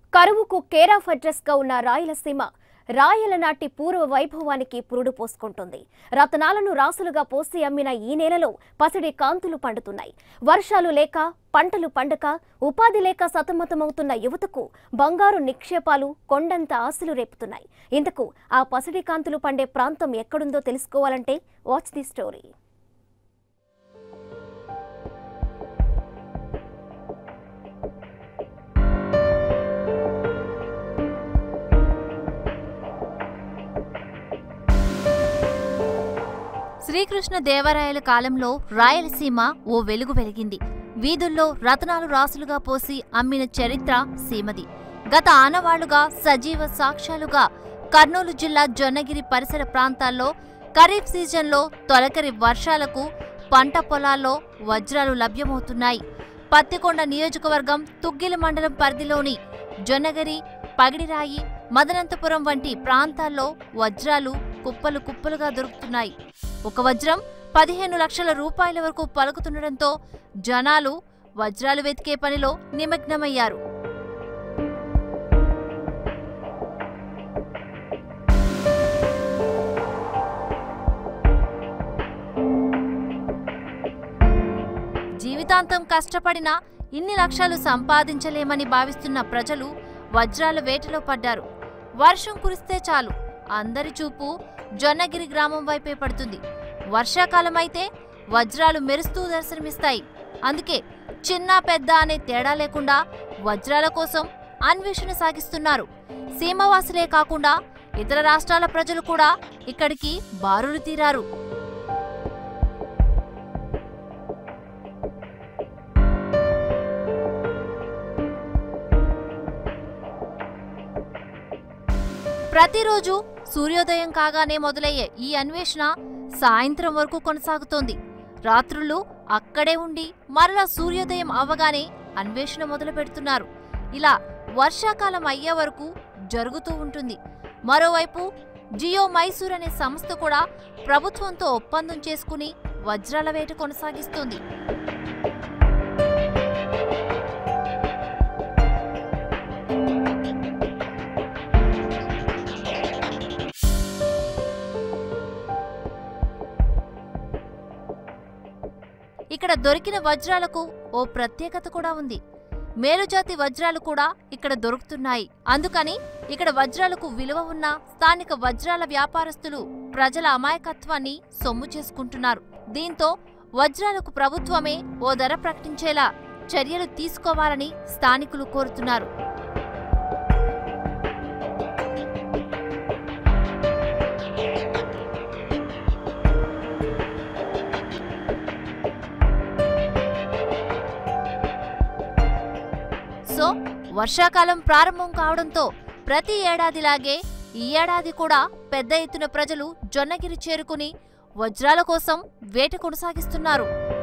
కరువుకు care of address గా ఉన్న రాయలసీమ రాయల నాటి పూర్వ వైభవానికి పురుడు పోసుకుంటుంది రతనాలను రాసులుగా పోసి అమ్మిన ఈ నేలలో పసిడి కాంతులు పండుతున్నాయి వర్షాలు లేక పంటలు పండక ఉపాధి లేక సతమతమవుతున్న యువతకు బంగారు నిక్షేపాలు కొండంత ఆశలు రేపుతున్నాయి ఇంతకు ఆ పసిడి కాంతులు పండే ప్రాంతం ఎక్కడుందో తెలుసుకోవాలంటే వాచ్ ది స్టోరీ శ్రీకృష్ణ దేవరాయల కాలంలో రాయలసీమ ఓ వెలుగు వెలిగింది వీధుల్లో రతనాలు రాసులుగా పోసి అమ్మిన చరిత్ర సీమది గత ఆనవాళ్లుగా సజీవ సాక్ష్యాలుగా కర్నూలు జిల్లా జొన్నగిరి పరిసర ప్రాంతాల్లో ఖరీఫ్ సీజన్లో తొలకరి వర్షాలకు పంట పొలాల్లో వజ్రాలు లభ్యమవుతున్నాయి పత్తికొండ నియోజకవర్గం తుగ్గిలి మండలం పరిధిలోని జొన్నగిరి పగిడిరాయి మదనంతపురం వంటి ప్రాంతాల్లో వజ్రాలు కుప్పలు కుప్పలుగా దొరుకుతున్నాయి ఒక వజ్రం పదిహేను లక్షల రూపాయల వరకు పలుకుతుండటంతో జనాలు వజ్రాలు వెతికే పనిలో నిమగ్నమయ్యారు జీవితాంతం కష్టపడినా ఇన్ని లక్షలు సంపాదించలేమని భావిస్తున్న ప్రజలు వజ్రాల వేటలో పడ్డారు వర్షం కురిస్తే చాలు అందరి చూపు జొన్నగిరి గ్రామం వైపే పడుతుంది వర్షాకాలం అయితే వజ్రాలు మెరుస్తూ దర్శనమిస్తాయి అందుకే చిన్న పెద్ద అనే తేడా లేకుండా వజ్రాల కోసం అన్వేషణ సాగిస్తున్నారు సీమవాసులే కాకుండా ఇతర రాష్ట్రాల ప్రజలు కూడా ఇక్కడికి బారులు తీరారు ప్రతిరోజు సూర్యోదయం కాగానే మొదలయ్యే ఈ అన్వేషణ సాయంత్రం వరకు కొనసాగుతోంది రాత్రుళ్ళు అక్కడే ఉండి మరలా సూర్యోదయం అవ్వగానే అన్వేషణ మొదలు పెడుతున్నారు ఇలా వర్షాకాలం అయ్యే వరకు జరుగుతూ ఉంటుంది మరోవైపు జియో మైసూర్ అనే సంస్థ కూడా ప్రభుత్వంతో ఒప్పందం చేసుకుని వజ్రాల వేట కొనసాగిస్తుంది ఇక్కడ దొరికిన వజ్రాలకు ఓ ప్రత్యేకత కూడా ఉంది మేలుజాతి వజ్రాలు కూడా ఇక్కడ దొరుకుతున్నాయి అందుకని ఇక్కడ వజ్రాలకు విలువ ఉన్న స్థానిక వజ్రాల వ్యాపారస్తులు ప్రజల అమాయకత్వాన్ని సొమ్ము చేసుకుంటున్నారు దీంతో వజ్రాలకు ప్రభుత్వమే ఓ ధర ప్రకటించేలా చర్యలు తీసుకోవాలని స్థానికులు కోరుతున్నారు సో వర్షాకాలం ప్రారంభం కావడంతో ప్రతి ఏడాదిలాగే ఈ ఏడాది కూడా పెద్ద ఎత్తున ప్రజలు జొన్నగిరి చేరుకుని వజ్రాల కోసం వేట కొనసాగిస్తున్నారు